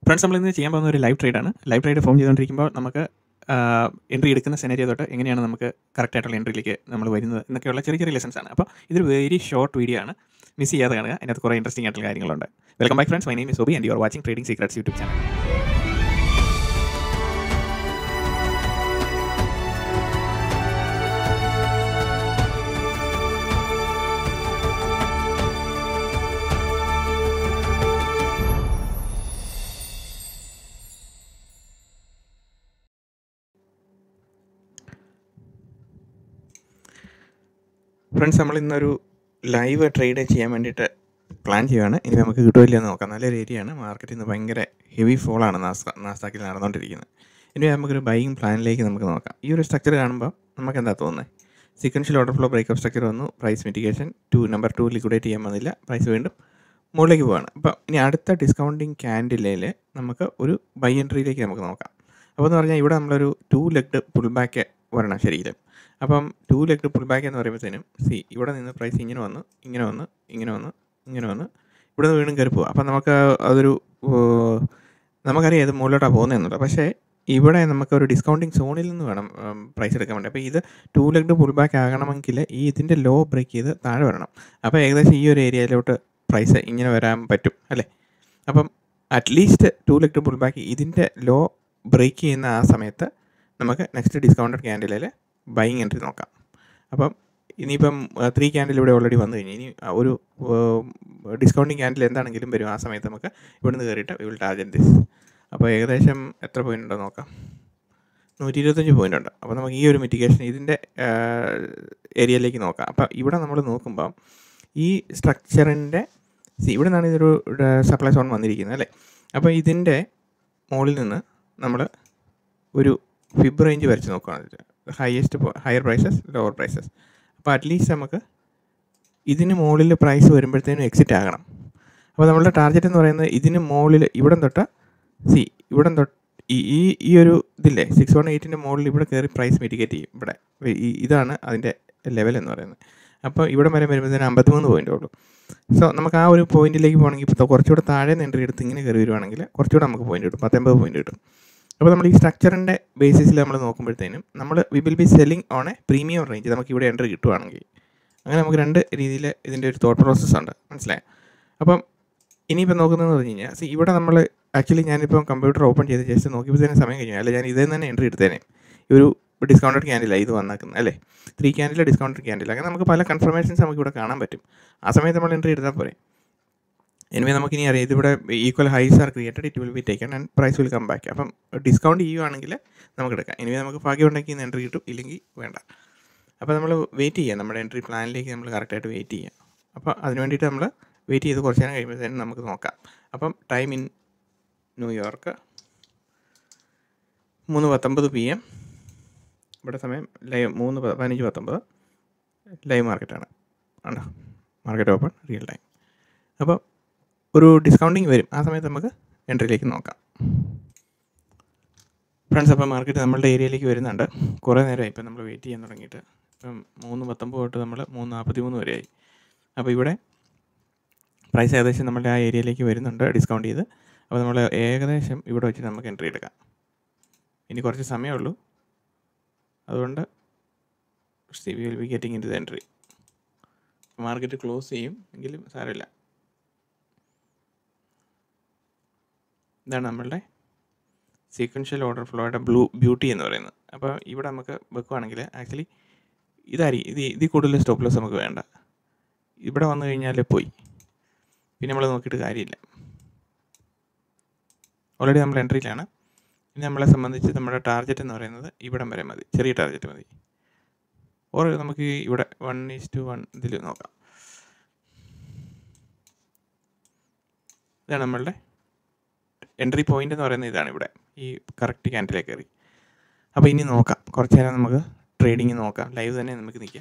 friends നമ്മൾ ഇന്ന് ചെയ്യാൻ പോകുന്ന ഒരു ലൈവ് ട്രേഡാണ് ലൈവ് ട്രേഡ് ഫോം ചെയ്തുകൊണ്ടിരിക്കുമ്പോൾ നമുക്ക് എൻട്രി എടുക്കുന്ന സെനരിയോ തൊട്ട് എങ്ങനെയാണ് നമുക്ക് കറക്റ്റ് ആയിട്ടുള്ള എൻട്രിയിലേക്ക് നമ്മൾ വരുന്നത് എന്നൊക്കെയുള്ള ചെറിയ ചെറിയ ലെസൺസ് ആണ് അപ്പോൾ ഇതൊരു വെരി ഷോർട്ട് വീഡിയോ ആണ് മിസ് ചെയ്യാതെ കാണുക അതിനകത്ത് കുറേ ഇൻട്രസ്റ്റിംഗ് ആയിട്ടുള്ള കാര്യങ്ങളുണ്ട് welcome back friends my name is Soby and you are watching trading secrets YouTube channel friends നമ്മൾ ഇന്നൊരു ലൈവ് ട്രേഡ് ചെയ്യാൻ വേണ്ടിയിട്ട് പ്ലാൻ ചെയ്യുകയാണ് ഇനി നമുക്ക് കിട്ടുമില്ല എന്ന് നോക്കാം നല്ലൊരു ഏരിയയാണ് മാർക്കറ്റിൽ നിന്ന് ഭയങ്കര ഹെവി ഫോളാണ് നാസ്താക്കിൽ നടന്നുകൊണ്ടിരിക്കുന്നത് ഇനി നമുക്കൊരു ബൈയിങ് പ്ലാനിലേക്ക് നമുക്ക് നോക്കാം ഈ ഒരു സ്ട്രക്ചർ കാണുമ്പോൾ നമുക്ക് എന്താ തോന്നുന്നത് sequential order flow breakup structure വന്നു price mitigation two number two liquidate ചെയ്യാൻ വന്നില്ല പ്രൈസ് വീണ്ടും മുകളിലേക്ക് പോവാണ് അപ്പോൾ ഇനി അടുത്ത ഡിസ്കൗണ്ടിങ് ക്യാൻഡിലയിൽ നമുക്ക് ഒരു ബൈ എൻട്രിയിലേക്ക് നമുക്ക് നോക്കാം അപ്പോൾ എന്ന് പറഞ്ഞാൽ ഇവിടെ നമ്മളൊരു ടു ലെഗ്ഡ് പുൾ ബാക്ക് വരണം ശരിക്കും അപ്പം ടു ലെഗ് പുൾ ബാക്ക് എന്ന് പറയുമ്പോഴത്തേനും സി ഇവിടെ നിന്ന് പ്രൈസ് ഇങ്ങനെ വന്നു ഇങ്ങനെ വന്ന് ഇങ്ങനെ വന്ന് ഇങ്ങനെ വന്ന് ഇവിടെ നിന്ന് വീണ്ടും കയറി പോവുക അപ്പം നമുക്ക് അതൊരു ഏർ, നമുക്കറിയാം ഇത് മുകളിലോട്ടാണ് പോകുന്നതെന്നുള്ളത് പക്ഷേ ഇവിടെ നമുക്ക് ഒരു ഡിസ്കൗണ്ടിങ് സോണിൽ നിന്ന് വേണം പ്രൈസ് എടുക്കാൻ വേണ്ടി അപ്പോൾ ഇത് ടു ലെഗ് പുൾ ബാക്ക് ആകണമെങ്കിൽ ഈ ഇതിൻ്റെ ലോ ബ്രേക്ക് ചെയ്ത് താഴെ വരണം അപ്പോൾ ഏകദേശം ഈ ഒരു ഏരിയയിലോട്ട് പ്രൈസ് ഇങ്ങനെ വരാൻ പറ്റും അല്ലേ അപ്പം at least two leg pull back ഇതിൻ്റെ ലോ ബ്രേക്ക് ചെയ്യുന്ന ആ സമയത്ത് നമുക്ക് നെക്സ്റ്റ് ഡിസ്കൗണ്ടഡ് ക്യാൻഡിലിൽ ബൈയിങ് എൻട്രി നോക്കാം അപ്പം ഇനിയിപ്പം ത്രീ ക്യാൻഡിൽ ഇവിടെ ഓൾറെഡി വന്നു കഴിഞ്ഞു ഇനി ആ ഒരു ഡിസ്കൗണ്ടിങ് ക്യാൻഡിൽ എന്താണെങ്കിലും വരും ആ സമയത്ത് നമുക്ക് ഇവിടുന്ന് കയറിയിട്ട് വി വിൽ ടാർജറ്റ് ദിസ് അപ്പോൾ ഏകദേശം എത്ര പോയിന്റ് ഉണ്ടോ നോക്കാം നൂറ്റി ഇരുപത്തഞ്ച് പോയിന്റ് ഉണ്ട് അപ്പോൾ നമുക്ക് ഈ ഒരു മിറ്റിഗേഷൻ ഇതിൻ്റെ ഏരിയയിലേക്ക് നോക്കാം അപ്പോൾ ഇവിടെ നമ്മൾ നോക്കുമ്പോൾ ഈ സ്ട്രക്ചറിൻ്റെ ഇവിടെ നിന്നാണ് ഇതൊരു സപ്ലൈ സോൺ വന്നിരിക്കുന്നത് അല്ലേ അപ്പോൾ ഇതിൻ്റെ മുകളിൽ നിന്ന് നമ്മൾ ഒരു ഫിബ് റേഞ്ച് വരച്ച് നോക്കുകയാണ് highest higher prices lower prices അപ്പോൾ അറ്റ്ലീസ്റ്റ് നമുക്ക് ഇതിന് മുകളിൽ പ്രൈസ് വരുമ്പോഴത്തേനും എക്സിറ്റ് ആകണം അപ്പോൾ നമ്മളുടെ ടാർഗറ്റ് എന്ന് പറയുന്നത് ഇതിന് മുകളിൽ ഇവിടം തൊട്ട് സി ഇവിടം തൊട്ട് ഈ ഈ ഈ ഒരു ഇതില്ലേ സിക്സ് വൺ എയ്റ്റിൻ്റെ മുകളിൽ ഇവിടെ കയറി പ്രൈസ് മിറ്റിഗേറ്റ് ചെയ്യും ഇവിടെ ഈ- ഇതാണ് അതിൻ്റെ ലെവൽ എന്ന് പറയുന്നത് അപ്പോൾ ഇവിടം വരെ വരുമ്പോഴത്തേനും അമ്പത്തിമൂന്ന് പോയിൻ്റ് ഉള്ളൂ സോ നമുക്ക് ആ ഒരു പോയിന്റിലേക്ക് പോകണമെങ്കിൽ ഇപ്പോൾ കുറച്ചുകൂടെ താഴെ നിന്ന് എൻട്രി എടുത്ത് ഇങ്ങനെ കയറി വരുവാണെങ്കിൽ കുറച്ചുകൂടെ നമുക്ക് പോയിന്റ് കിട്ടും പത്തൊമ്പത് പോയിന്റ് കിട്ടും അപ്പോൾ നമ്മൾ ഈ സ്ട്രക്ചറിൻ്റെ ബേസിസിൽ നമ്മൾ നോക്കുമ്പോഴത്തേനും നമ്മൾ we will be selling on a premium range നമുക്ക് ഇവിടെ എൻട്രി കിട്ടുവാണെങ്കിൽ അങ്ങനെ നമുക്ക് രണ്ട് രീതിയിൽ ഇതിൻ്റെ ഒരു തോട്ട് പ്രോസസ്സ് ഉണ്ട് മനസ്സിലായോ അപ്പം ഇനിയിപ്പോൾ നോക്കുന്നതെന്ന് പറഞ്ഞു കഴിഞ്ഞാൽ see ഇവിടെ നമ്മൾ ആക്ച്വലി ഞാനിപ്പം കമ്പ്യൂട്ടർ ഓപ്പൺ ചെയ്ത് ജസ്റ്റ് നോക്കിയപ്പോഴത്തേനും സമയം കഴിഞ്ഞു അല്ല ഞാൻ ഇതിൽ നിന്ന് തന്നെ എൻട്രി എടുത്തേനെ ഈ ഒരു ഡിസ്കൗണ്ടഡ് ക്യാൻഡിലാണ് ഇത് വന്നേക്കുന്നത് അല്ലേ ത്രീ ക്യാൻഡിൽ ഡിസ്കൗണ്ടഡ് ക്യാൻഡിൽ അങ്ങനെ നമുക്ക് പല കൺഫർമേഷൻസ് നമുക്ക് ഇവിടെ കാണാൻ പറ്റും ആ സമയത്ത് നമ്മൾ എൻട്രി എടുത്താൽ പോരെ എനിവേ നമുക്കിനി അറിയാം ഇതിവിടെ equal highs are created it will be taken and price will come back അപ്പം ഡിസ്കൗണ്ട് ചെയ്യുവാണെങ്കിൽ നമുക്ക് എടുക്കാം എനിവേ നമുക്ക് ഭാഗ്യം ഉണ്ടെങ്കിൽ ഇന്ന് എൻട്രി കിട്ടും ഇല്ലെങ്കിൽ വേണ്ട അപ്പോൾ നമ്മൾ വെയിറ്റ് ചെയ്യാം നമ്മുടെ എൻട്രി പ്ലാനിലേക്ക് നമ്മൾ കറക്റ്റായിട്ട് വെയിറ്റ് ചെയ്യാം അപ്പോൾ അതിന് വേണ്ടിയിട്ട് നമ്മൾ വെയിറ്റ് ചെയ്ത് കുറച്ച് നേരം കഴിയുമ്പോഴത്തേനും നമുക്ക് നോക്കാം അപ്പം ടൈം ഇൻ ന്യൂയോർക്ക് മൂന്ന് പത്തൊമ്പത് പി എം ഇവിടെ സമയം ലൈവ് മൂന്ന് പ- പതിനഞ്ച് പത്തൊമ്പത് ലൈവ് മാർക്കറ്റാണ് ആണോ മാർക്കറ്റ് ഓപ്പൺ റിയൽ ടൈം അപ്പോൾ ഒരു ഡിസ്കൗണ്ടിങ് വരും ആ സമയത്ത് നമുക്ക് എൻട്രിയിലേക്ക് നോക്കാം ഫ്രണ്ട്സ് അപ്പോൾ മാർക്കറ്റ് നമ്മളുടെ ഏരിയയിലേക്ക് വരുന്നുണ്ട് കുറേ നേരമായി ഇപ്പം നമ്മൾ വെയിറ്റ് ചെയ്യാൻ തുടങ്ങിയിട്ട് ഇപ്പം മൂന്ന് പത്തൊമ്പത് തൊട്ട് നമ്മൾ മൂന്ന് നാൽപ്പത്തി മൂന്ന് വരെയായി അപ്പോൾ ഇവിടെ പ്രൈസ് ഏകദേശം നമ്മളുടെ ആ ഏരിയയിലേക്ക് വരുന്നുണ്ട് ഡിസ്കൗണ്ട് ചെയ്ത് അപ്പോൾ നമ്മൾ ഏകദേശം ഇവിടെ വെച്ചിട്ട് നമുക്ക് എൻട്രി എടുക്കാം ഇനി കുറച്ച് സമയമുള്ളൂ അതുകൊണ്ട് we will be getting into the entry market close ചെയ്യും എങ്കിലും സാരമില്ല ഇതാണ് നമ്മളുടെ സീക്വൻഷ്യൽ ഓർഡർ ഫ്ലോയുടെ ബ്ലൂ ബ്യൂട്ടി എന്ന് പറയുന്നത് അപ്പോൾ ഇവിടെ നമുക്ക് വെക്കുവാണെങ്കിൽ ആക്ച്വലി ഇതായിരിക്കും ഇത് ഇതിൽ കൂടുതൽ സ്റ്റോപ്പ് ലോസ് നമുക്ക് വേണ്ട ഇവിടെ വന്നു കഴിഞ്ഞാൽ പോയി പിന്നെ നമ്മൾ നോക്കിയിട്ട് കാര്യമില്ല ഓൾറെഡി നമ്മൾ എൻട്രിയിലാണ് ഇനി നമ്മളെ സംബന്ധിച്ച് നമ്മുടെ ടാർഗറ്റ് എന്ന് പറയുന്നത് ഇവിടം വരെ മതി ചെറിയ ടാർഗറ്റ് മതി ഓർ നമുക്ക് ഇവിടെ വൺ ഈസ് ടു വൺ ഇതിൽ നോക്കാം ഇതാണ് നമ്മളുടെ എൻട്രി പോയിന്റ് എന്ന് പറയുന്നത് ഇതാണ് ഇവിടെ ഈ കറക്റ്റ് ക്യാൻഡിലേക്ക് കയറി അപ്പോൾ ഇനി നോക്കാം കുറച്ച് നേരം നമുക്ക് ട്രേഡിങ് നോക്കാം ലൈവ് തന്നെ നമുക്ക് നിൽക്കാം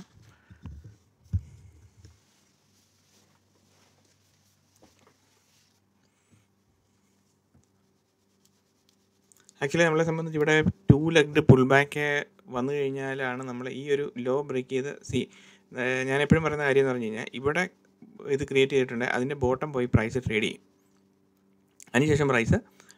ആക്ച്വലി നമ്മളെ സംബന്ധിച്ച് ഇവിടെ ടു ലെഗ്ഡ് പുൾ ബാക്ക് വന്നു കഴിഞ്ഞാലാണ് നമ്മൾ ഈ ഒരു ലോ ബ്രേക്ക് ചെയ്ത് സി ഞാൻ എപ്പോഴും പറയുന്ന കാര്യം എന്ന് പറഞ്ഞു കഴിഞ്ഞാൽ ഇവിടെ ഇത് ക്രിയേറ്റ് ചെയ്തിട്ടുണ്ട് അതിൻ്റെ ബോട്ടം പോയി പ്രൈസ് ട്രേഡ് ചെയ്യും അതിനുശേഷം പ്രൈസ്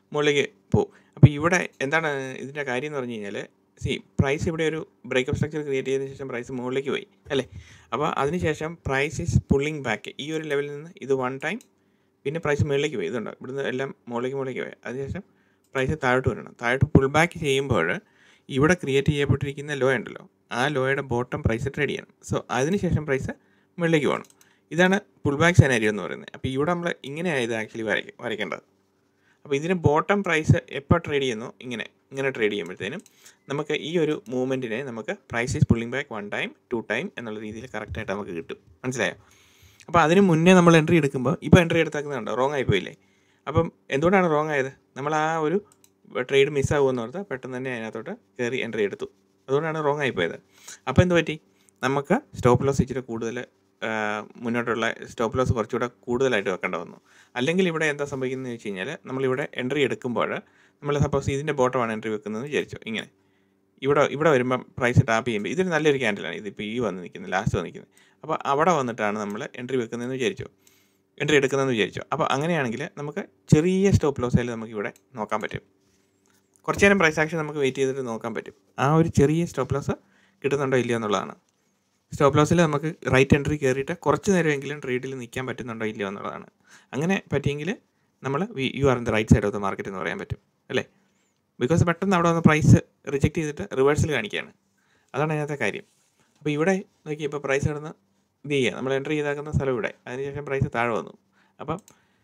മുകളിലേക്ക് പോകും അപ്പോൾ ഇവിടെ എന്താണ് ഇതിൻ്റെ കാര്യം എന്ന് പറഞ്ഞു കഴിഞ്ഞാൽ സി പ്രൈസ് ഇവിടെ ഒരു ബ്രേക്കപ്പ് സ്ട്രക്ചർ ക്രിയേറ്റ് ചെയ്തതിന് ശേഷം പ്രൈസ് മുകളിലേക്ക് പോയി അല്ലേ അപ്പോൾ അതിനുശേഷം പ്രൈസ് ഈസ് പുള്ളിങ് ബാക്ക് ഈ ഒരു ലെവലിൽ നിന്ന് ഇത് വൺ ടൈം പിന്നെ പ്രൈസ് മുകളിലേക്ക് പോയി ഇതുണ്ട് ഇവിടുന്ന് എല്ലാം മുകളിലേക്ക് മുകളിലേക്ക് പോയി അതിനുശേഷം പ്രൈസ് താഴോട്ട് വരണം താഴോട്ട് പുൾ ബാക്ക് ചെയ്യുമ്പോൾ ഇവിടെ ക്രിയേറ്റ് ചെയ്യപ്പെട്ടിരിക്കുന്ന ലോ ഉണ്ടല്ലോ ആ ലോയുടെ ബോട്ടം പ്രൈസ് ട്രേഡ് ചെയ്യണം സോ അതിനുശേഷം പ്രൈസ് മുകളിലേക്ക് പോകണം ഇതാണ് പുൾ ബാക്ക് സെനാരിയോ എന്ന് പറയുന്നത് അപ്പോൾ ഇവിടെ നമ്മൾ ഇങ്ങനെയാണ് ഇത് ആക്ച്വലി വരയ്ക്ക വരയ്ക്കേണ്ടത് അപ്പോൾ ഇതിന് ബോട്ടം പ്രൈസ് എപ്പോൾ ട്രേഡ് ചെയ്യുന്നു ഇങ്ങനെ ഇങ്ങനെ ട്രേഡ് ചെയ്യുമ്പോഴത്തേനും നമുക്ക് ഈ ഒരു മൂവ്മെൻറ്റിനെ നമുക്ക് price is pulling back one time two time എന്നുള്ള രീതിയിൽ കറക്റ്റായിട്ട് നമുക്ക് കിട്ടും മനസ്സിലായോ അപ്പോൾ അതിന് മുന്നേ നമ്മൾ എൻട്രി എടുക്കുമ്പോൾ ഇപ്പോൾ എൻട്രി എടുത്താക്കുന്നുണ്ടോ റോങ് ആയിപ്പോയില്ലേ അപ്പം എന്തുകൊണ്ടാണ് റോങ് ആയത് നമ്മൾ ആ ഒരു ട്രേഡ് മിസ്സാകുമെന്ന് ഓർത്ത് പെട്ടെന്ന് തന്നെ അതിനകത്തോട്ട് കയറി എൻട്രി എടുത്തു അതുകൊണ്ടാണ് റോങ് ആയിപ്പോയത് അപ്പോൾ എന്ത് പറ്റി നമുക്ക് സ്റ്റോപ്പ് ലോസ് ഇച്ചിരി കൂടുതൽ ആ, മുന്നോട്ടുള്ള സ്റ്റോപ്പ് ലോസ് കുറച്ചുകൂടെ കൂടുതലായിട്ട് വെക്കേണ്ട വന്നു അല്ലെങ്കിൽ ഇവിടെ എന്താ സംഭവിക്കുന്നത് വെച്ച് കഴിഞ്ഞാൽ നമ്മളിവിടെ എൻട്രി എടുക്കുമ്പോൾ നമ്മൾ സപ്പോസ് ഇതിൻ്റെ ബോട്ടമാണ് എൻട്രി വെക്കുന്നതെന്ന് വിചാരിച്ചു ഇങ്ങനെ ഇവിടെ ഇവിടെ വരുമ്പം പ്രൈസ് ടാപ്പ് ചെയ്യുമ്പോൾ ഇതൊരു നല്ലൊരു ക്യാൻഡിലാണ് ഇതിപ്പോൾ ഈ വന്ന് നിൽക്കുന്നത് ലാസ്റ്റ് വന്ന് നിൽക്കുന്നത് അപ്പോൾ അവിടെ വന്നിട്ടാണ് നമ്മൾ എൻട്രി വെക്കുന്നതെന്ന് വിചാരിച്ചു എൻട്രി എടുക്കുന്നതെന്ന് വിചാരിച്ചു അപ്പോൾ അങ്ങനെയാണെങ്കിൽ നമുക്ക് ചെറിയ സ്റ്റോപ്പ് ലോസ് ആയാലും നമുക്ക് ഇവിടെ നോക്കാൻ പറ്റും കുറച്ച് നേരം പ്രൈസ് ആക്ഷൻ നമുക്ക് വെയിറ്റ് ചെയ്തിട്ട് നോക്കാൻ പറ്റും ആ ഒരു ചെറിയ സ്റ്റോപ്പ് ലോസ് കിട്ടുന്നുണ്ടോ ഇല്ലയോ എന്നുള്ളതാണ് സ്റ്റോപ്പ് ലോസിൽ നമുക്ക് റൈറ്റ് എൻട്രി കയറിയിട്ട് കുറച്ച് നേരമെങ്കിലും ട്രേഡിൽ നിൽക്കാൻ പറ്റുന്നുണ്ടോ ഇല്ലയോ എന്നുള്ളതാണ് അങ്ങനെ പറ്റിയെങ്കിൽ നമ്മൾ you are in the right side of the market എന്ന് പറയാൻ പറ്റും അല്ലേ ബിക്കോസ് പെട്ടെന്ന് അവിടെ വന്ന് പ്രൈസ് റിജക്റ്റ് ചെയ്തിട്ട് റിവേഴ്സിൽ കാണിക്കുകയാണ് അതാണ് അതിനകത്തെ കാര്യം അപ്പോൾ ഇവിടെ നോക്കി ഇപ്പോൾ പ്രൈസ് കിടന്ന് ഇത് ചെയ്യുക നമ്മൾ എൻട്രി ചെയ്താക്കുന്ന സ്ഥലം ഇവിടെ അതിനുശേഷം പ്രൈസ് താഴെ വന്നു അപ്പം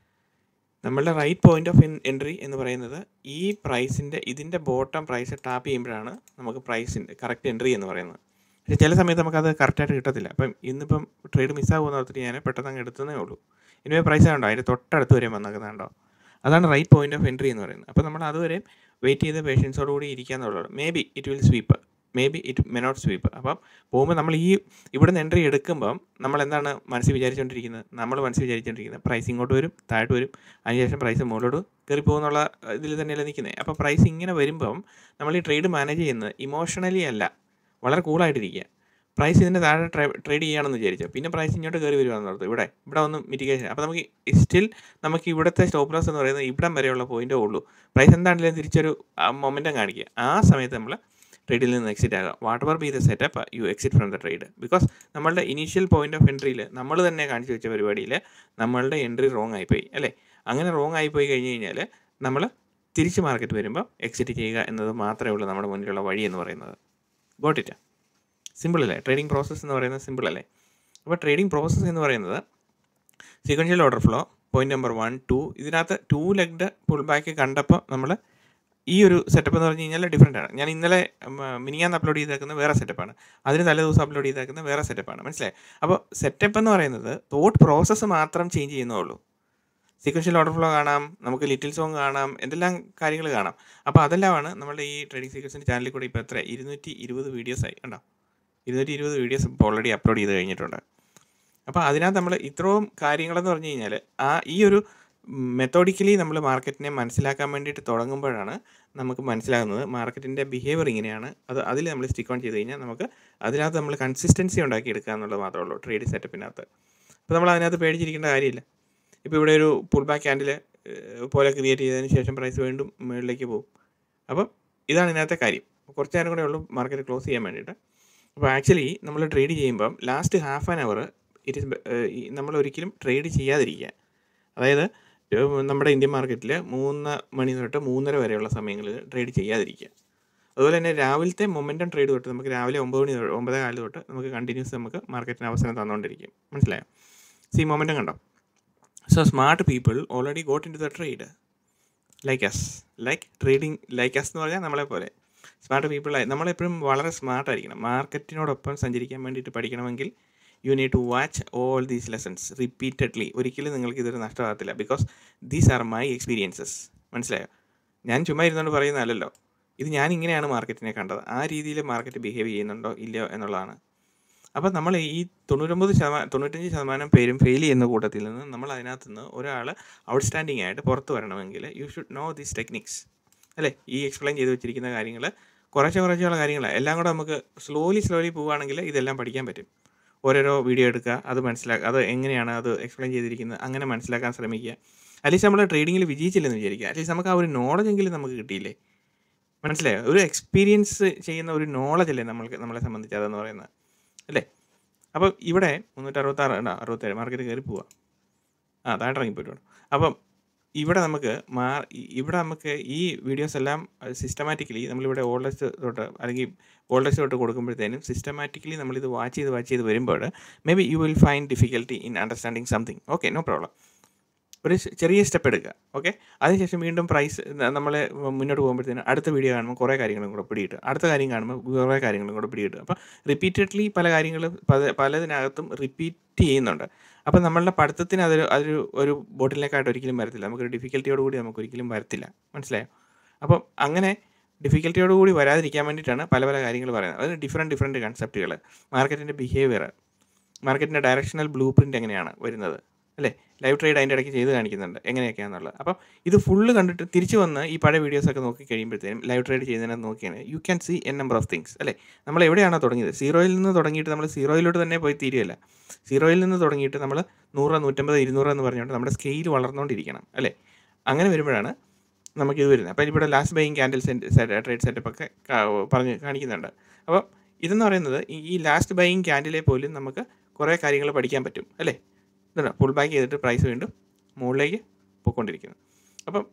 നമ്മളുടെ റൈറ്റ് പോയിന്റ് ഓഫ് എൻട്രി എന്ന് പറയുന്നത് ഈ പ്രൈസിൻ്റെ ഇതിൻ്റെ ബോട്ടം പ്രൈസ് ടാപ്പ് ചെയ്യുമ്പോഴാണ് നമുക്ക് പ്രൈസിൻ്റെ കറക്റ്റ് എൻട്രി എന്ന് പറയുന്നത് പക്ഷേ ചില സമയത്ത് നമുക്കത് കറക്റ്റായിട്ട് കിട്ടത്തില്ല അപ്പം ഇന്നിപ്പം ട്രേഡ് മിസ്സാകുമെന്ന് ഓർത്തിട്ട് ഞാൻ പെട്ടെന്ന് അങ്ങ് എടുത്തതേ ഉള്ളൂ ഇനി പ്രൈസ് കണ്ടോ അതിൻ്റെ തൊട്ടടുത്ത് വരെ വന്നേക്കുന്നുണ്ടോ അതാണ് റൈറ്റ് പോയിന്റ് ഓഫ് എൻട്രി എന്ന് പറയുന്നത് അപ്പോൾ നമ്മൾ അതുവരെ വെയിറ്റ് ചെയ്ത് പേഷ്യൻസോടുകൂടി ഇരിക്കുക എന്നുള്ളത് maybe it will sweep maybe it may not sweep അപ്പം പോകുമ്പോൾ നമ്മൾ ഈ ഇവിടുന്ന് എൻട്രി എടുക്കുമ്പം നമ്മൾ എന്താണ് മനസ്സിൽ വിചാരിച്ചുകൊണ്ടിരിക്കുന്നത് നമ്മൾ മനസ്സിൽ വിചാരിച്ചുകൊണ്ടിരിക്കുന്നത് പ്രൈസ് ഇങ്ങോട്ട് വരും താഴോട്ട് വരും അതിനുശേഷം പ്രൈസ് മുകളിലോട്ട് കയറി പോകുന്നുള്ള ഇതിൽ തന്നെയല്ലേ നിൽക്കുന്നത് അപ്പോൾ പ്രൈസ് ഇങ്ങനെ വരുമ്പം നമ്മൾ ഈ ട്രേഡ് മാനേജ് ചെയ്യുന്നത് ഇമോഷണലി അല്ല വളരെ കൂളായിട്ടിരിക്കുക പ്രൈസ് ഇതിൻ്റെ താഴെ ട്രേഡ് ചെയ്യുകയാണെന്ന് വിചാരിച്ചു പിന്നെ പ്രൈസ് ഇങ്ങോട്ട് കയറി വരുവാന്ന് ഓർത്തു ഇവിടെ ഇവിടെ ഒന്ന് മിറ്റിഗേഷൻ അപ്പോൾ നമുക്ക് സ്റ്റിൽ നമുക്ക് ഇവിടുത്തെ സ്റ്റോപ്പ് ലോസ് എന്ന് പറയുന്നത് ഇവിടം വരെയുള്ള പോയിന്റേ ഉള്ളൂ പ്രൈസ് എന്താണെങ്കിലും തിരിച്ചൊരു മൊമെൻറ്റം കാണിക്കുക ആ സമയത്ത് നമ്മൾ ട്രേഡിൽ നിന്ന് എക്സിറ്റ് ആകുക whatever be the setup you exit from the trade because നമ്മളുടെ ഇനീഷ്യൽ പോയിന്റ് ഓഫ് എൻട്രിയിൽ നമ്മൾ തന്നെ കാണിച്ചു വെച്ച പരിപാടിയിൽ നമ്മളുടെ എൻട്രി റോങ് ആയിപ്പോയി അല്ലേ അങ്ങനെ റോങ് ആയിപ്പോയി കഴിഞ്ഞ് കഴിഞ്ഞാൽ നമ്മൾ തിരിച്ച് മാർക്കറ്റ് വരുമ്പോൾ എക്സിറ്റ് ചെയ്യുക എന്നത് മാത്രമേ ഉള്ളൂ നമ്മുടെ മുന്നിലുള്ള വഴി എന്ന് പറയുന്നത് ഗോട്ട് ഇറ്റ് സിമ്പിൾ അല്ലേ ട്രേഡിംഗ് പ്രോസസ്സ് എന്ന് പറയുന്നത് സിമ്പിൾ അല്ലേ അപ്പോൾ ട്രേഡിംഗ് പ്രോസസ്സ് എന്ന് പറയുന്നത് sequential order flow point number one two ഇതിനകത്ത് ടു ലെഗ്ഡ് പുൾ ബാക്ക് കണ്ടപ്പോൾ നമ്മൾ ഈ ഒരു സെറ്റപ്പ് എന്ന് പറഞ്ഞു കഴിഞ്ഞാൽ ഡിഫറെൻ്റ് ആണ് ഞാൻ ഇന്നലെ മിനിയാന്ന് അപ്ലോഡ് ചെയ്തേക്കുന്ന വേറെ സെറ്റപ്പാണ് അതിന് തലേ ദിവസം അപ്ലോഡ് ചെയ്തേക്കുന്ന വേറെ സെറ്റപ്പാണ് മനസ്സിലായി അപ്പോൾ സെറ്റപ്പ് എന്ന് പറയുന്നത് തോട്ട് പ്രോസസ്സ് മാത്രം ചേഞ്ച് ചെയ്യുന്നുള്ളൂ സീക്വൻഷ്യൽ ഓർഡർ ഫ്ലോ കാണാം നമുക്ക് ലിറ്റിൽ സോങ് കാണാം എന്തെല്ലാം കാര്യങ്ങൾ കാണാം അപ്പോൾ അതെല്ലാമാണ് നമ്മുടെ ഈ ട്രേഡിംഗ് സീക്വൻസിൻ്റെ ചാനലിൽ കൂടെ ഇപ്പോൾ എത്ര ഇരുന്നൂറ്റി ഇരുപത് വീഡിയോസായി കണ്ടോ ഇരുന്നൂറ്റി ഇരുപത് വീഡിയോസ് ഇപ്പോൾ ഓൾറെഡി അപ്ലോഡ് ചെയ്ത് കഴിഞ്ഞിട്ടുണ്ട് അപ്പോൾ അതിനകത്ത് നമ്മൾ ഇത്രയും കാര്യങ്ങളെന്ന് പറഞ്ഞു കഴിഞ്ഞാൽ ആ ഈ ഒരു മെത്തോഡിക്കലി നമ്മൾ മാർക്കറ്റിനെ മനസ്സിലാക്കാൻ വേണ്ടിയിട്ട് തുടങ്ങുമ്പോഴാണ് നമുക്ക് മനസ്സിലാകുന്നത് മാർക്കറ്റിൻ്റെ ബിഹേവിയർ ഇങ്ങനെയാണ് അത് അതിൽ നമ്മൾ സ്റ്റിക്ക് ഓൺ ചെയ്ത് കഴിഞ്ഞാൽ നമുക്ക് അതിനകത്ത് നമ്മൾ കൺസിസ്റ്റൻസി ഉണ്ടാക്കി എടുക്കുക എന്നുള്ളത് മാത്രമേ ഉള്ളൂ ട്രേഡ് സെറ്റപ്പിനകത്ത് അപ്പോൾ നമ്മൾ അതിനകത്ത് പേടിച്ചിരിക്കേണ്ട കാര്യമില്ല ഇപ്പോൾ ഇവിടെ ഒരു പുൾ ബാക്ക് ക്യാൻഡിൽ പോലെ ക്രിയേറ്റ് ചെയ്തതിന് ശേഷം പ്രൈസ് വീണ്ടും മുകളിലേക്ക് പോകും അപ്പം ഇതാണ് ഇതിനകത്തെ കാര്യം കുറച്ച് നേരം കൂടെ ഉള്ളൂ മാർക്കറ്റ് ക്ലോസ് ചെയ്യാൻ വേണ്ടിയിട്ട് അപ്പോൾ ആക്ച്വലി നമ്മൾ ട്രേഡ് ചെയ്യുമ്പം last half an hour it is നമ്മൾ ഒരിക്കലും ട്രേഡ് ചെയ്യാതിരിക്കുക അതായത് ഏഹ് നമ്മുടെ ഇന്ത്യൻ മാർക്കറ്റിൽ മൂന്ന് മണി തൊട്ട് മൂന്നര വരെയുള്ള സമയങ്ങളിൽ ട്രേഡ് ചെയ്യാതിരിക്കുക അതുപോലെ തന്നെ രാവിലത്തെ മൊമെൻറ്റം ട്രേഡ് തൊട്ട് നമുക്ക് രാവിലെ ഒമ്പത് മണി തൊട്ട് ഒമ്പതേ കാല് തൊട്ട് നമുക്ക് കണ്ടിന്യൂസ് നമുക്ക് മാർക്കറ്റിന് അവസരം തന്നുകൊണ്ടിരിക്കും മനസ്സിലായോ സി മൊമെൻറ്റം കണ്ടോ so smart people already got into the trade like us like trading like us എന്ന് പറഞ്ഞാൽ നമ്മളെ പോലെ സ്മാർട്ട് പീപ്പിൾ നമ്മളെപ്പോഴും വളരെ സ്മാർട്ട് ആയിരിക്കണം മാർക്കറ്റിനോടൊപ്പം സഞ്ചരിക്കാൻ വേണ്ടിയിട്ട് പഠിക്കണമെങ്കിൽ you need to watch all these lessons repeatedly ഒരിക്കലും നിങ്ങൾക്ക് ഇതൊരു നഷ്ടമാകത്തില്ല because these are my experiences മനസ്സിലായോ ഞാൻ ചുമ്മാ ഇരുന്നുകൊണ്ട് പറയുന്നതല്ലല്ലോ ഇത് ഞാൻ ഇങ്ങനെയാണ് മാർക്കറ്റിനെ കണ്ടത് ആ രീതിയിൽ മാർക്കറ്റ് ബിഹേവ് ചെയ്യുന്നുണ്ടോ ഇല്ലയോ എന്നുള്ളതാണ് അപ്പോൾ നമ്മൾ ഈ തൊണ്ണൂറ്റൊമ്പത് ശതമാനം തൊണ്ണൂറ്റഞ്ച് ശതമാനം പേരും ഫെയിൽ ചെയ്യുന്ന കൂട്ടത്തിൽ നിന്ന് നമ്മൾ അതിനകത്ത് നിന്ന് ഒരാൾ ഔട്ട്സ്റ്റാൻഡിംഗ് ആയിട്ട് പുറത്ത് വരണമെങ്കിൽ you should know these techniques അല്ലേ ഈ എക്സ്പ്ലെയിൻ ചെയ്ത് വെച്ചിരിക്കുന്ന കാര്യങ്ങൾ കുറച്ച് കുറച്ചുള്ള കാര്യങ്ങൾ എല്ലാം കൂടെ നമുക്ക് സ്ലോലി സ്ലോലി പോവുകയാണെങ്കിൽ ഇതെല്ലാം പഠിക്കാൻ പറ്റും ഓരോരോ വീഡിയോ എടുക്കുക അത് മനസ്സിലാക്കുക അത് എങ്ങനെയാണ് അത് എക്സ്പ്ലെയിൻ ചെയ്തിരിക്കുന്നത് അങ്ങനെ മനസ്സിലാക്കാൻ ശ്രമിക്കുക അറ്റ്ലീസ്റ്റ് നമ്മൾ ട്രേഡിങ്ങിൽ വിജയിച്ചില്ലെന്ന് വിചാരിക്കുക അറ്റ്ലീസ്റ്റ് നമുക്ക് ആ ഒരു നോളജ് എങ്കിലും നമുക്ക് കിട്ടിയില്ലേ മനസ്സിലായോ ഒരു എക്സ്പീരിയൻസ് ചെയ്യുന്ന ഒരു നോളജ് അല്ലേ നമ്മൾക്ക് നമ്മളെ സംബന്ധിച്ച് അതെന്ന് പറയുന്നത് അല്ലേ അപ്പോൾ ഇവിടെ മുന്നൂറ്റി അറുപത്താറ് ഉണ്ടോ അറുപത്തേഴ് മാർക്കറ്റ് കയറി പോവാം ആ താഴെ ഇറങ്ങി പോയിട്ട് അപ്പം ഇവിടെ നമുക്ക് മാ ഇ- ഇവിടെ നമുക്ക് ഈ വീഡിയോസ് എല്ലാം സിസ്റ്റമാറ്റിക്കലി നമ്മളിവിടെ ഓൾഡസ്റ്റ് തൊട്ട് അല്ലെങ്കിൽ ഓൾഡസ്റ്റ് തൊട്ട് കൊടുക്കുമ്പോഴത്തേനും സിസ്റ്റമാറ്റിക്കലി നമ്മളിത് വാച്ച് ചെയ്ത് വാച്ച് ചെയ്ത് വരുമ്പോൾ maybe you will find difficulty in understanding something okay no problem ഒരു ചെ- ചെറിയ സ്റ്റെപ്പ് എടുക്കുക ഓക്കെ അതിനുശേഷം വീണ്ടും പ്രൈസ് നമ്മൾ മുന്നോട്ട് പോകുമ്പോഴത്തേനും അടുത്ത വീഡിയോ കാണുമ്പോൾ കുറേ കാര്യങ്ങളും കൂടെ പിടിയിട്ട് അടുത്ത കാര്യം കാണുമ്പോൾ കുറേ കാര്യങ്ങളും കൂടെ പിടിയിട്ട് അപ്പോൾ റിപ്പീറ്റഡ്ലി പല കാര്യങ്ങളും പല പലതിനകത്തും റിപ്പീറ്റ് ചെയ്യുന്നുണ്ട് അപ്പോൾ നമ്മളുടെ പഠിത്തത്തിന് അതൊരു അതൊരു ഒരു ബോട്ടിലേക്കായിട്ട് ഒരിക്കലും വരത്തില്ല നമുക്കൊരു ഡിഫിക്കൽറ്റിയോട് കൂടി നമുക്ക് ഒരിക്കലും വരത്തില്ല മനസ്സിലായോ അപ്പം അങ്ങനെ ഡിഫിക്കൽറ്റിയോട് കൂടി വരാതിരിക്കാൻ വേണ്ടിയിട്ടാണ് പല പല കാര്യങ്ങൾ പറയുന്നത് അത് ഡിഫറെൻറ്റ് ഡിഫറെൻറ്റ് കൺസെപ്റ്റുകൾ മാർക്കറ്റിൻ്റെ ബിഹേവിയർ മാർക്കറ്റിൻ്റെ ഡയറക്ഷണൽ ബ്ലൂ പ്രിൻ്റ് എങ്ങനെയാണ് വരുന്നത് അല്ലേ ലൈവ് ട്രേഡ് അതിൻ്റെ ഇടയ്ക്ക് ചെയ്ത് കാണിക്കുന്നുണ്ട് എങ്ങനെയൊക്കെയാണെന്നുള്ളത് അപ്പം ഇത് ഫുള്ള് കണ്ടിട്ട് തിരിച്ച് വന്ന് ഈ പഴയ വീഡിയോസൊക്കെ നോക്കി കഴിയുമ്പോഴത്തേനും ലൈവ് ട്രേഡ് ചെയ്യുന്നതിനകത്ത് നോക്കിയാണ് you can see n number of things അല്ലേ നമ്മൾ എവിടെയാണോ തുടങ്ങിയത് സീറോയിൽ നിന്ന് തുടങ്ങിയിട്ട് നമ്മൾ സീറോയിലോട്ട് തന്നെ പോയി തീരുകയല്ല സീറോയിൽ നിന്ന് തുടങ്ങിയിട്ട് നമ്മൾ നൂറ് നൂറ്റമ്പത് ഇരുന്നൂറ് എന്ന് പറഞ്ഞുകൊണ്ട് നമ്മുടെ സ്കെയിൽ വളർന്നുകൊണ്ടിരിക്കണം അല്ലേ അങ്ങനെ വരുമ്പോഴാണ് നമുക്കിത് വരുന്നത് അപ്പോൾ ഇവിടെ last buying candle set trade setup ഒക്കെ കാ- പറഞ്ഞ് കാണിക്കുന്നുണ്ട് അപ്പോൾ ഇതെന്ന് പറയുന്നത് ഈ- ഈ ലാസ്റ്റ് ബൈയിങ് ക്യാൻഡിലെ പോലും നമുക്ക് കുറേ കാര്യങ്ങൾ പഠിക്കാൻ പറ്റും അല്ലേ ഇതുണ്ട് പുൾ ബാക്ക് ചെയ്തിട്ട് പ്രൈസ് വീണ്ടും മുകളിലേക്ക് പോയിക്കൊണ്ടിരിക്കുന്നു അപ്പം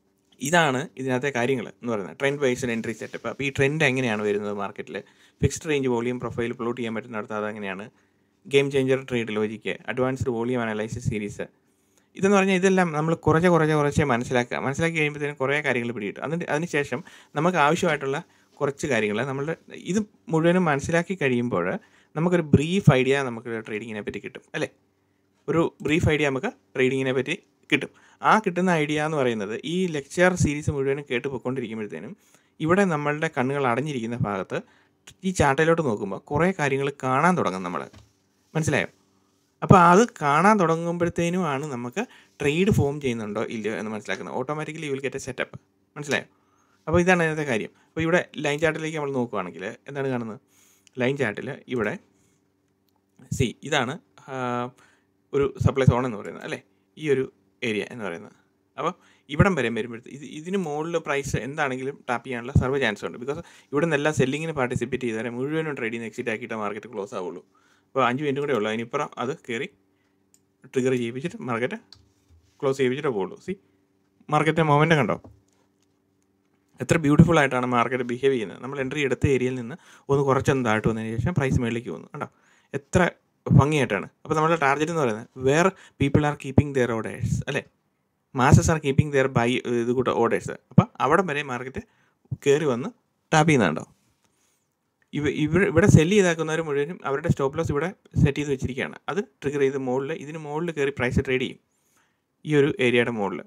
ഇതാണ് ഇതിനകത്തെ കാര്യങ്ങൾ എന്ന് പറയുന്നത് ട്രെൻഡ് വൈസ് എൻട്രി സെറ്റപ്പ് അപ്പോൾ ഈ ട്രെൻഡ് എങ്ങനെയാണ് വരുന്നത് മാർക്കറ്റിൽ fixed range volume profile plot ചെയ്യാൻ പറ്റുന്നിടത്ത് അതെങ്ങനെയാണ് game changer trade logic advanced volume analysis series ഇതെന്ന് പറഞ്ഞാൽ ഇതെല്ലാം നമ്മൾ കുറച്ച് കുറച്ച് കുറച്ചേ മനസ്സിലാക്കുക മനസ്സിലാക്കി കഴിയുമ്പോഴത്തേനും കുറേ കാര്യങ്ങൾ പിടികിട്ടും അതിന് അതിനുശേഷം നമുക്ക് ആവശ്യമായിട്ടുള്ള കുറച്ച് കാര്യങ്ങൾ നമ്മളുടെ ഇത് മുഴുവനും മനസ്സിലാക്കി കഴിയുമ്പോൾ നമുക്കൊരു ബ്രീഫ് ഐഡിയ നമുക്ക് ട്രേഡിങ്ങിനെ പറ്റി കിട്ടും അല്ലേ ഒരു ബ്രീഫ് ഐഡിയ നമുക്ക് ട്രേഡിങ്ങിനെ പറ്റി കിട്ടും ആ കിട്ടുന്ന ഐഡിയ എന്ന് പറയുന്നത് ഈ ലെക്ചർ സീരീസ് മുഴുവനും കേട്ട് പോയിക്കൊണ്ടിരിക്കുമ്പോഴത്തേനും ഇവിടെ നമ്മളുടെ കണ്ണുകൾ അടഞ്ഞിരിക്കുന്ന ഭാഗത്ത് ഈ ചാട്ടയിലോട്ട് നോക്കുമ്പോൾ കുറേ കാര്യങ്ങൾ കാണാൻ തുടങ്ങും നമ്മൾ മനസ്സിലായോ അപ്പോൾ അത് കാണാൻ തുടങ്ങുമ്പോഴത്തേനും ആണ് നമുക്ക് ട്രേഡ് ഫോം ചെയ്യുന്നുണ്ടോ ഇല്ലയോ എന്ന് മനസ്സിലാക്കുന്നത് automatically you will get a setup മനസ്സിലായോ അപ്പോൾ ഇതാണ് അതിനകത്തെ കാര്യം അപ്പോൾ ഇവിടെ ലൈൻ ചാർട്ടിലേക്ക് നമ്മൾ നോക്കുകയാണെങ്കിൽ എന്താണ് കാണുന്നത് ലൈൻ ചാർട്ടിൽ ഇവിടെ സി ഇതാണ് ആ, ഒരു സപ്ലൈ സോൺ എന്ന് പറയുന്നത് അല്ലേ ഈ ഒരു ഏരിയ എന്ന് പറയുന്നത് അപ്പോൾ ഇവിടം വരെ വരുമ്പോഴത്തെ ഇത് ഇതിന് മുകളിൽ പ്രൈസ് എന്താണെങ്കിലും ടാപ്പ് ചെയ്യാനുള്ള സർവ്വ ചാൻസ് ഉണ്ട് ബിക്കോസ് ഇവിടെ നിന്നെല്ലാം സെല്ലിങ്ങിന് പാർട്ടിസിപ്പേറ്റ് ചെയ്താലേ മുഴുവനും ട്രേഡിങ് എക്സിറ്റ് ആക്കിയിട്ട് മാർക്കറ്റ് ക്ലോസ് ആവുള്ളൂ അപ്പോൾ അഞ്ച് മിനിറ്റും കൂടെ ഉള്ളൂ അതിനിപ്പുറം അത് കയറി ട്രിഗർ ചെയ്യിപ്പിച്ചിട്ട് മാർക്കറ്റ് ക്ലോസ് ചെയ്യിപ്പിച്ചിട്ട് പോകുള്ളൂ സി മാർക്കറ്റ് മൊമെൻ്റ് കണ്ടോ എത്ര ബ്യൂട്ടിഫുൾ ആയിട്ടാണ് മാർക്കറ്റ് ബിഹേവ് ചെയ്യുന്നത് നമ്മൾ എൻട്രി എടുത്ത ഏരിയയിൽ നിന്ന് ഒന്ന് കുറച്ചൊന്ന് താഴ്ത്തു വന്നതിന് ശേഷം പ്രൈസ് മേളിലേക്ക് പോകുന്നു കണ്ടോ എത്ര ഭംഗിയായിട്ടാണ് അപ്പോൾ നമ്മുടെ ടാർഗറ്റ് എന്ന് പറയുന്നത് where people are keeping their orders അല്ലേ masses are keeping their buy ഇത് കൂട്ട ഓർഡേഴ്സ് അപ്പോൾ അവിടെ വരെ മാർക്കറ്റ് കയറി വന്ന് ടാപ്പ് ചെയ്യുന്നുണ്ടോ ഇവ ഇവ ഇവിടെ സെല്ല് ചെയ്താക്കുന്നവർ മുഴുവനും അവരുടെ സ്റ്റോപ്പ് ലോസ് ഇവിടെ സെറ്റ് ചെയ്ത് വെച്ചിരിക്കുകയാണ് അത് ട്രിഗർ ചെയ്ത് മുകളിൽ ഇതിന് മുകളിൽ കയറി പ്രൈസ് ട്രേഡ് ചെയ്യും ഈ ഒരു ഏരിയയുടെ മുകളിൽ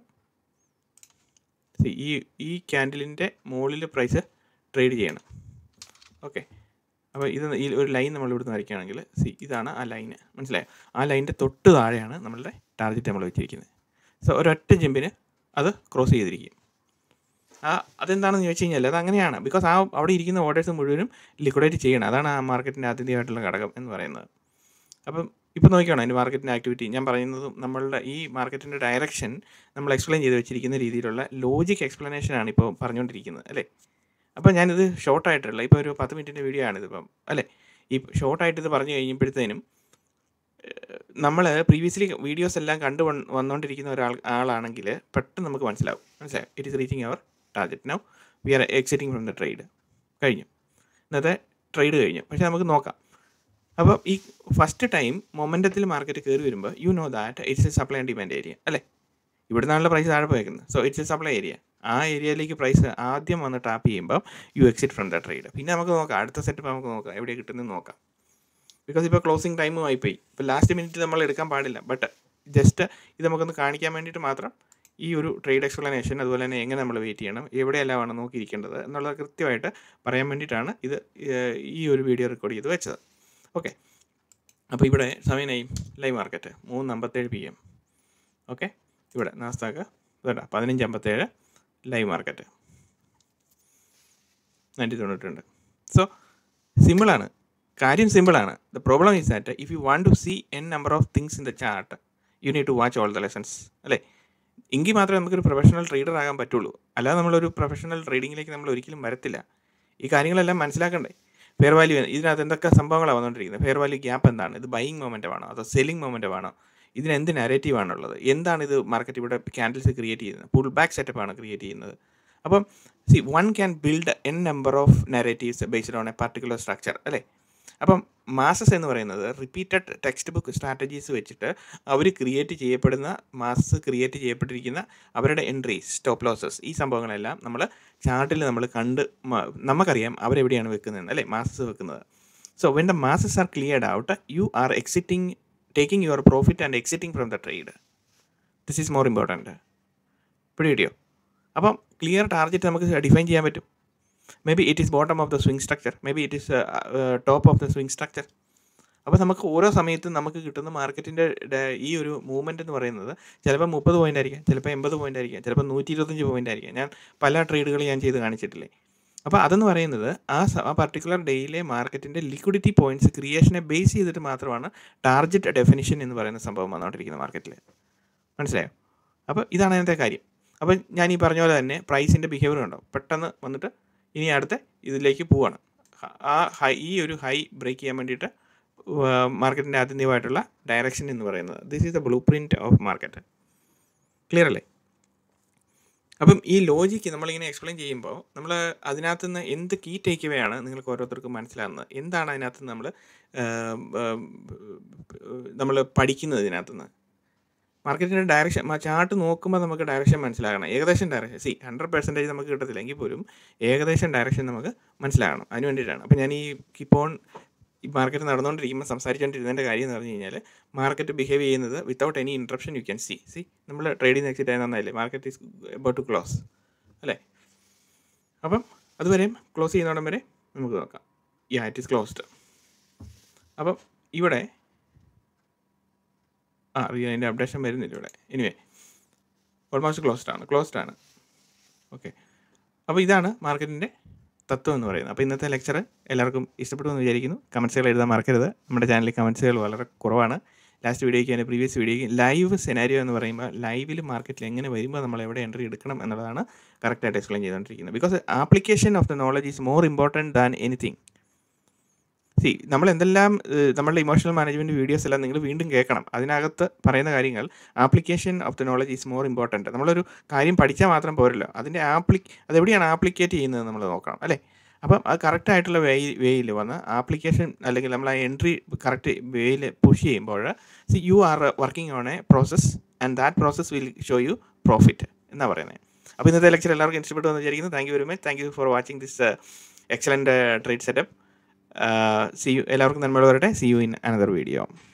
ഈ ഈ ക്യാൻഡിലിൻ്റെ മുകളിൽ പ്രൈസ് ട്രേഡ് ചെയ്യണം ഓക്കെ അപ്പോൾ ഇത് ഈ ഒരു ലൈൻ നമ്മൾ ഇവിടുന്ന് വരയ്ക്കുകയാണെങ്കിൽ സി ഇതാണ് ആ ലൈന് മനസ്സിലായോ ആ ലൈനിൻ്റെ തൊട്ട് താഴെയാണ് നമ്മളുടെ ടാർഗറ്റ് നമ്മൾ വെച്ചിരിക്കുന്നത് സോ ഒരൊറ്റ ജമ്പിന് അത് ക്രോസ് ചെയ്തിരിക്കും ആ അതെന്താണെന്ന് ചോദിച്ചു കഴിഞ്ഞാൽ അത് അങ്ങനെയാണ് ബിക്കോസ് ആ അവിടെ ഇരിക്കുന്ന ഓർഡേഴ്സ് മുഴുവനും ലിക്വിഡേറ്റ് ചെയ്യണം അതാണ് ആ മാർക്കറ്റിൻ്റെ ആത്യന്തികമായിട്ടുള്ള ഘടകം എന്ന് പറയുന്നത് അപ്പം ഇപ്പോൾ നോക്കിയാണ് അതിൻ്റെ മാർക്കറ്റിൻ്റെ ആക്ടിവിറ്റി ഞാൻ പറയുന്നതും നമ്മളുടെ ഈ മാർക്കറ്റിൻ്റെ ഡയറക്ഷൻ നമ്മൾ എക്സ്പ്ലെയിൻ ചെയ്ത് വെച്ചിരിക്കുന്ന രീതിയിലുള്ള ലോജിക് എക്സ്പ്ലനേഷനാണ് ഇപ്പോൾ പറഞ്ഞുകൊണ്ടിരിക്കുന്നത് അല്ലേ അപ്പോൾ ഞാനിത് ഷോർട്ടായിട്ടുള്ള ഇപ്പോൾ ഒരു പത്ത് മിനിറ്റിൻ്റെ വീഡിയോ ആണിതിപ്പം അല്ലേ ഈ ഷോർട്ടായിട്ട് ഇത് പറഞ്ഞു കഴിഞ്ഞപ്പോഴത്തേനും നമ്മൾ പ്രീവിയസ്ലി വീഡിയോസ് എല്ലാം കണ്ടു വന്ന് വന്നുകൊണ്ടിരിക്കുന്ന ഒരാൾ ആളാണെങ്കിൽ പെട്ടെന്ന് നമുക്ക് മനസ്സിലാവും മനസ്സിലാവും it is reaching our target now we are exiting from the trade കഴിഞ്ഞു ഇന്നത്തെ ട്രേഡ് കഴിഞ്ഞു പക്ഷേ നമുക്ക് നോക്കാം അപ്പോൾ ഈ ഫസ്റ്റ് ടൈം മൊമെൻറ്റത്തിൽ മാർക്കറ്റ് കയറി വരുമ്പോൾ you know that it's a supply and demand area അല്ലേ ഇവിടെ നിന്നാണല്ലോ പ്രൈസ് താഴെ പോയേക്കുന്നത് so it's a supply area ആ ഏരിയയിലേക്ക് പ്രൈസ് ആദ്യം വന്ന് ടാപ്പ് ചെയ്യുമ്പോൾ you exit from the trade പിന്നെ നമുക്ക് നോക്കാം അടുത്ത സെറ്റപ്പ് നമുക്ക് നോക്കാം എവിടെ കിട്ടുന്നത് നോക്കാം ബിക്കോസ് ഇപ്പോൾ ക്ലോസിംഗ് ടൈമും ആയിപ്പോയി ഇപ്പോൾ ലാസ്റ്റ് മിനിറ്റ് നമ്മൾ എടുക്കാൻ പാടില്ല ബട്ട് ജസ്റ്റ് ഇത് നമുക്കൊന്ന് കാണിക്കാൻ വേണ്ടിയിട്ട് മാത്രം ഈ ഒരു ട്രേഡ് എക്സ്പ്ലനേഷൻ അതുപോലെ തന്നെ എങ്ങനെ നമ്മൾ വെയിറ്റ് ചെയ്യണം എവിടെയെല്ലാമാണ് നോക്കിയിരിക്കേണ്ടത് എന്നുള്ളത് കൃത്യമായിട്ട് പറയാൻ വേണ്ടിയിട്ടാണ് ഇത് ഏഹ്, ഈ ഒരു വീഡിയോ റെക്കോർഡ് ചെയ്ത് വെച്ചത് ഓക്കെ അപ്പോൾ ഇവിടെ സമയനായി ലൈവ് മാർക്കറ്റ് മൂന്ന് അമ്പത്തേഴ് പി എം ഓക്കെ ഇവിടെ നാസ്താക്ക് ഇതേട്ടാ പതിനഞ്ച് അമ്പത്തേഴ് ലൈവ് മാർക്കറ്റ് നൂറ്റി തൊണ്ണൂറ്റുണ്ട് സോ സിമ്പിളാണ് കാര്യം സിമ്പിളാണ് the problem is that if you want to see n number of things in the chart you need to watch all the lessons അല്ലേ എങ്കിൽ മാത്രമേ നമുക്കൊരു പ്രൊഫഷണൽ ട്രേഡർ ആകാൻ പറ്റുള്ളൂ അല്ലാതെ നമ്മളൊരു പ്രൊഫഷണൽ ട്രേഡിങ്ങിലേക്ക് നമ്മൾ ഒരിക്കലും വരത്തില്ല ഈ കാര്യങ്ങളെല്ലാം മനസ്സിലാക്കണ്ടേ ഫെയർ വാല്യൂ ഇതിനകത്ത് എന്തൊക്കെ സംഭവങ്ങളാണ് വന്നുകൊണ്ടിരിക്കുന്നത് ഫെയർ വാല്യൂ ഗ്യാപ്പ് എന്താണ് ഇത് ബൈയിങ് മൊമെൻറ്റമാണോ അതോ സെല്ലിംഗ് മൊമെൻറ്റമാണോ ഇതിന് എന്ത് നരേറ്റീവ് ആണുള്ളത് എന്താണ് ഇത് മാർക്കറ്റ് ഇവിടെ ക്യാൻഡിൽസ് ക്രിയേറ്റ് ചെയ്യുന്നത് പുൾ ബാക്ക് സെറ്റപ്പ് ആണ് ക്രിയേറ്റ് ചെയ്യുന്നത് അപ്പം see one can build n number of narratives based on a particular structure അല്ലേ അപ്പം മാസസ് എന്ന് പറയുന്നത് റിപ്പീറ്റഡ് ടെക്സ്റ്റ് ബുക്ക് സ്ട്രാറ്റജീസ് വെച്ചിട്ട് അവർ ക്രിയേറ്റ് ചെയ്യപ്പെടുന്ന മാസസ് ക്രിയേറ്റ് ചെയ്യപ്പെട്ടിരിക്കുന്ന അവരുടെ എൻട്രീസ് സ്റ്റോപ്പ് ലോസസ് ഈ സംഭവങ്ങളെല്ലാം നമ്മൾ ചാർട്ടിൽ നമ്മൾ കണ്ട് മ- നമുക്കറിയാം അവരെവിടെയാണ് വെക്കുന്നത് അല്ലേ മാസസ് വെക്കുന്നത് so when the masses are cleared out you are exiting taking your profit and exiting from the trade this is more important പിടികിട്ടിയോ അപ്പം ക്ലിയർ ടാർഗറ്റ് നമുക്ക് ഡിഫൈൻ ചെയ്യാൻ പറ്റും maybe it is bottom of the swing structure maybe it is top of the swing structure അപ്പോൾ നമുക്ക് ഓരോ സമയത്തും നമുക്ക് കിട്ടുന്ന മാർക്കറ്റിൻ്റെ ഈ ഒരു മൂവ്മെൻറ്റ് എന്ന് പറയുന്നത് ചിലപ്പോൾ മുപ്പത് പോയിൻ്റ് ആയിരിക്കാം ചിലപ്പോൾ എൺപത് പോയിൻ്റ് ആയിരിക്കാം ചിലപ്പോൾ നൂറ്റി ഇരുപത്തഞ്ച് പോയിൻ്റ് ആയിരിക്കാം ഞാൻ പല ട്രേഡുകൾ ഞാൻ ചെയ്ത് കാണിച്ചിട്ടില്ലേ അപ്പോൾ അതെന്ന് പറയുന്നത് ആ സ- ആ പർട്ടിക്കുലർ ഡേയിലെ മാർക്കറ്റിൻ്റെ ലിക്വിഡിറ്റി പോയിന്റ്സ് ക്രിയേഷനെ ബേസ് ചെയ്തിട്ട് മാത്രമാണ് ടാർഗറ്റ് ഡെഫിനിഷൻ എന്ന് പറയുന്ന സംഭവം വന്നുകൊണ്ടിരിക്കുന്നത് മാർക്കറ്റിൽ മനസ്സിലായോ അപ്പോൾ ഇതാണ് അതിനകത്തെ കാര്യം അപ്പോൾ ഞാൻ ഈ പറഞ്ഞ പോലെ തന്നെ പ്രൈസിൻ്റെ ബിഹേവിയർ ഉണ്ടോ പെട്ടെന്ന് വന്നിട്ട് ഇനി അടുത്ത ഇതിലേക്ക് പോവാണ് ഹ- ആ ഹൈ ഈ ഒരു ഹൈ ബ്രേക്ക് ചെയ്യാൻ വേണ്ടിയിട്ട് മാർക്കറ്റിൻ്റെ ആത്യന്തികമായിട്ടുള്ള ഡയറക്ഷൻ എന്ന് പറയുന്നത് this is the blueprint of market clear അല്ലേ അപ്പം ഈ ലോജിക്ക് നമ്മളിങ്ങനെ എക്സ്പ്ലെയിൻ ചെയ്യുമ്പോൾ നമ്മൾ അതിനകത്ത് നിന്ന് എന്ത് കീ ടേക്ക് അവേ ആണ് നിങ്ങൾക്ക് ഓരോരുത്തർക്കും മനസ്സിലാകുന്നത് എന്താണ് അതിനകത്ത് നമ്മൾ നമ്മൾ പഠിക്കുന്നത് ഇതിനകത്ത് നിന്ന് മാർക്കറ്റിൻ്റെ ഡയറക്ഷൻ ചാർട്ട് നോക്കുമ്പോൾ നമുക്ക് ഡയറക്ഷൻ മനസ്സിലാകണം ഏകദേശം ഡയറക്ഷൻ സി ഹൺഡ്രഡ് പെർസെൻറ്റേജ് നമുക്ക് കിട്ടത്തില്ല എങ്കിൽ പോലും ഏകദേശം ഡയറക്ഷൻ നമുക്ക് മനസ്സിലാകണം അതിന് വേണ്ടിയിട്ടാണ് അപ്പോൾ ഞാൻ ഈ കിപ്പോൺ ഈ മാർക്കറ്റ് നടന്നുകൊണ്ടിരിക്കുമ്പോൾ സംസാരിച്ചുകൊണ്ടിരുന്നതിൻ്റെ കാര്യം എന്ന് പറഞ്ഞു കഴിഞ്ഞാൽ മാർക്കറ്റ് ബിഹേവ് ചെയ്യുന്നത് without any interruption you can see see നമ്മൾ ട്രേഡിംഗ് എക്സിറ്റ് ആയി നന്നായില്ലേ market is about to close അല്ലേ അപ്പം അതുവരെയും ക്ലോസ് ചെയ്യുന്നോടം വരെ നമുക്ക് നോക്കാം യാ ഇറ്റ് ഈസ് ക്ലോസ്ഡ് അപ്പം ഇവിടെ ആ അറിയാം അതിൻ്റെ അപ്ഡേഷൻ വരുന്നില്ല ഇവിടെ എനിവേ ഓൾമോസ്റ്റ് ക്ലോസ്ഡ് ആണ് ക്ലോസ്ഡ് ആണ് ഓക്കെ അപ്പോൾ ഇതാണ് മാർക്കറ്റിൻ്റെ തത്വം എന്ന് പറയുന്നത് അപ്പോൾ ഇന്നത്തെ ലെക്ചർ എല്ലാവർക്കും ഇഷ്ടപ്പെട്ടു എന്ന് വിചാരിക്കുന്നു കമൻസുകൾ എഴുതാൻ മറക്കരുത് നമ്മുടെ ചാനലിൽ കമൻസുകൾ വളരെ കുറവാണ് ലാസ്റ്റ് വീഡിയോയ്ക്ക് അതിൻ്റെ പ്രീവിയസ് വീഡിയോയ്ക്ക് ലൈവ് സെനാരിയോ എന്ന് പറയുമ്പോൾ ലൈവിൽ മാർക്കറ്റിൽ എങ്ങനെ വരുമ്പോൾ നമ്മൾ എവിടെ എൻട്രി എടുക്കണം എന്നുള്ളതാണ് കറക്റ്റായിട്ട് എക്സ്പ്ലെയിൻ ചെയ്തുകൊണ്ടിരിക്കുന്നത് because application of the knowledge is more important than anything see നമ്മൾ എന്തെല്ലാം ഏഹ്, നമ്മളുടെ ഇമോഷണൽ മാനേജ്മെൻറ്റ് വീഡിയോസ് എല്ലാം നിങ്ങൾ വീണ്ടും കേൾക്കണം അതിനകത്ത് പറയുന്ന കാര്യങ്ങൾ application of the knowledge is more important നമ്മളൊരു കാര്യം പഠിച്ചാൽ മാത്രം പോരല്ലോ അതിൻ്റെ ആപ്ലി അതെവിടെയാണ് ആപ്ലിക്കേറ്റ് ചെയ്യുന്നത് നമ്മൾ നോക്കണം അല്ലേ അപ്പം അത് കറക്റ്റ് ആയിട്ടുള്ള വേ വേയിൽ വന്ന് ആപ്ലിക്കേഷൻ അല്ലെങ്കിൽ നമ്മൾ ആ എൻട്രി കറക്റ്റ് വേയിൽ പുഷ് ചെയ്യുമ്പോൾ see you are working on a process and that process will show you profit എന്നാണ് പറയുന്നത് അപ്പോൾ ഇന്നത്തെ ലെക്ചർ എല്ലാവർക്കും ഇഷ്ടപ്പെട്ടു എന്ന് വിചാരിക്കുന്നു thank you very much thank you for watching this excellent trade setup see you എല്ലാവർക്കും നന്മ വരട്ടെ see you in another video